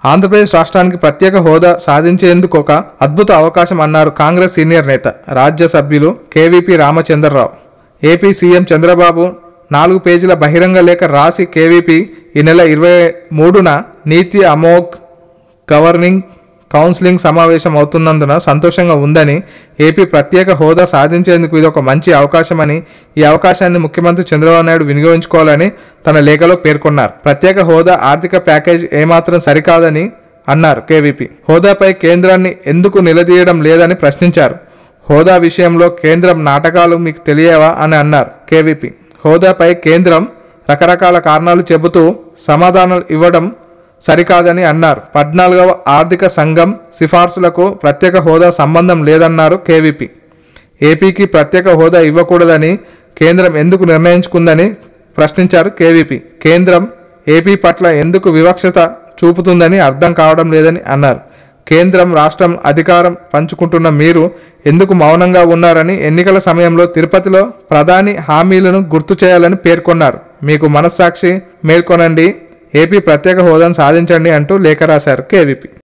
ఆంధ్రప్రదేశ్ రాష్ట్రానికి ప్రత్యేక హోదా సాధించేందుకు ఒక అద్భుత అవకాశం అన్నారు కాంగ్రెస్ సీనియర్ నేత రాజ్య సభ్యులు కేవీపీ రామచంద్రరావు ఏపీ సీఎం చంద్రబాబు నాలుగు పేజీల బహిరంగ లేఖ రాసి కేవీపీ ఈ నెల ఇరవై మూడున నీతి అమోఘ్ గవర్నింగ్ కౌన్సిలింగ్ సమావేశం అవుతున్నందున సంతోషంగా ఉందని ఏపీ ప్రత్యేక హోదా సాధించేందుకు ఇది ఒక మంచి అవకాశమని ఈ అవకాశాన్ని ముఖ్యమంత్రి చంద్రబాబు నాయుడు వినియోగించుకోవాలని తన లేఖలో పేర్కొన్నారు ప్రత్యేక హోదా ఆర్థిక ప్యాకేజ్ ఏమాత్రం సరికాదని అన్నారు కేవీపీ హోదాపై కేంద్రాన్ని ఎందుకు నిలదీయడం లేదని ప్రశ్నించారు హోదా విషయంలో కేంద్రం నాటకాలు మీకు తెలియవా అని అన్నారు కేవీపీ హోదాపై కేంద్రం రకరకాల కారణాలు చెబుతూ సమాధానాలు ఇవ్వడం సరికాదని అన్నారు పద్నాలుగవ ఆర్థిక సంఘం సిఫార్సులకు ప్రత్యేక హోదా సంబంధం లేదన్నారు కేవీపీ ఏపీకి ప్రత్యేక హోదా ఇవ్వకూడదని కేంద్రం ఎందుకు నిర్ణయించుకుందని ప్రశ్నించారు కేవీపీ కేంద్రం ఏపీ పట్ల ఎందుకు వివక్షత చూపుతుందని అర్థం కావడం లేదని అన్నారు కేంద్రం రాష్ట్రం అధికారం పంచుకుంటున్న మీరు ఎందుకు మౌనంగా ఉన్నారని ఎన్నికల సమయంలో తిరుపతిలో ప్రధాని హామీలను గుర్తు చేయాలని పేర్కొన్నారు మీకు మనస్సాక్షి మేల్కొనండి ఏపీ ప్రత్యేక హోదాను సాధించండి అంటూ లేఖ రాశారు కేవీపీ